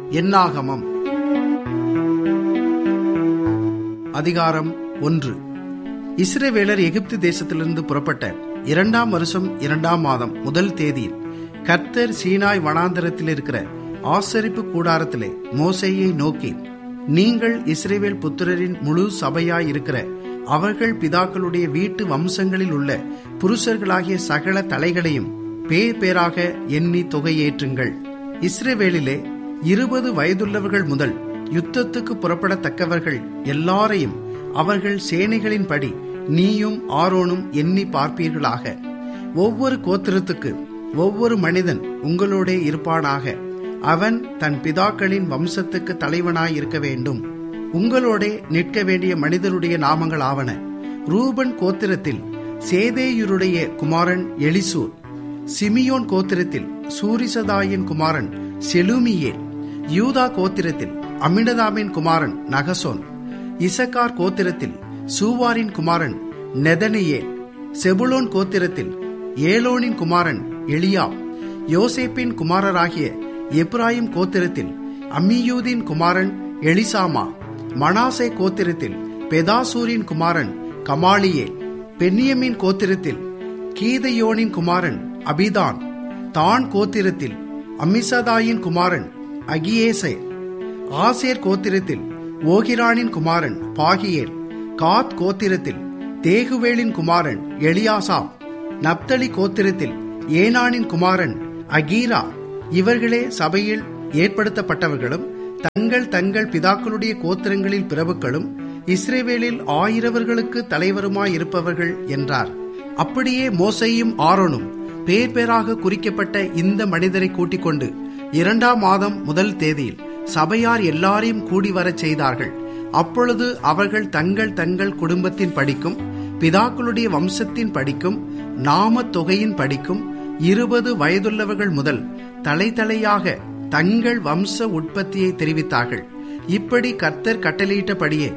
என்னாகமம் அதிகாரம் ஒன்று இஸ்ரவேலர் எகிப்து தேசத்திலிருந்து புறப்பட்ட இரண்டாம் வருஷம் இரண்டாம் மாதம் முதல் தேதியில் கர்த்தர் சீனாய் வனாந்தரத்தில் இருக்கிற ஆசரிப்பு கூடாரத்திலே மோசையை நோக்கி நீங்கள் இஸ்ரேவேல் புத்திரரின் முழு சபையாய் இருக்கிற அவர்கள் பிதாக்களுடைய வீட்டு வம்சங்களில் உள்ள புருஷர்களாகிய சகல தலைகளையும் பேர் பேராக எண்ணி தொகையேற்றுங்கள் இஸ்ரேவேலிலே இருபது வயதுள்ளவர்கள் முதல் யுத்தத்துக்கு புறப்படத்தக்கவர்கள் எல்லாரையும் அவர்கள் சேனைகளின்படி நீயும் ஆரோனும் எண்ணி பார்ப்பீர்களாக ஒவ்வொரு கோத்திரத்துக்கு ஒவ்வொரு மனிதன் உங்களோடே இருப்பானாக அவன் தன் பிதாக்களின் வம்சத்துக்கு தலைவனாய் இருக்க வேண்டும் உங்களோடே நிற்க வேண்டிய மனிதருடைய நாமங்கள் ஆவன ரூபன் கோத்திரத்தில் சேதேயுருடைய குமாரன் எலிசூர் சிமியோன் கோத்திரத்தில் சூரிசதாயின் குமாரன் செலுமியேல் யூதா கோத்திரத்தில் அமினதாமின் குமாரன் நகசோன் இசக்கார் கோத்திரத்தில் சூவாரின் குமாரன் நெதனியேல் செபுலோன் கோத்திரத்தில் ஏலோனின் குமாரன் எலியா யோசேப்பின் குமாரராகிய எப்ராயிம் கோத்திரத்தில் அம்மியூதின் குமாரன் எலிசாமா மனாசே கோத்திரத்தில் பெதாசூரின் குமாரன் கமாலியேல் பென்னியமின் கோத்திரத்தில் கீதையோனின் குமாரன் அபிதான் தான் கோத்திரத்தில் அம்மிசதாயின் குமாரன் அகியேசே ஆசேர் கோத்திரத்தில் ஓகிரானின் குமாரன் பாகியேல் காத் கோத்திரத்தில் தேகுவேலின் குமாரன் எலியாசாப் நப்தலி கோத்திரத்தில் ஏனானின் குமாரன் அகீரா இவர்களே சபையில் ஏற்படுத்தப்பட்டவர்களும் தங்கள் தங்கள் பிதாக்களுடைய கோத்திரங்களில் பிறவுக்களும் இஸ்ரேவேலில் ஆயிரவர்களுக்கு தலைவருமாயிருப்பவர்கள் என்றார் அப்படியே மோசையும் ஆரோனும் பேர் பேராக குறிக்கப்பட்ட இந்த மனிதரை கூட்டிக் கொண்டு இரண்டாம் மாதம் முதல் தேதியில் சபையார் எல்லாரையும் கூடி வரச் செய்தார்கள் அப்பொழுது அவர்கள் தங்கள் தங்கள் குடும்பத்தின் படிக்கும் பிதாக்களுடைய வம்சத்தின் படிக்கும் நாம தொகையின் படிக்கும் இருபது வயதுள்ளவர்கள் முதல் தலை தலையாக தங்கள் வம்ச உற்பத்தியை தெரிவித்தார்கள் இப்படி கர்த்தர் கட்டளையிட்டபடியே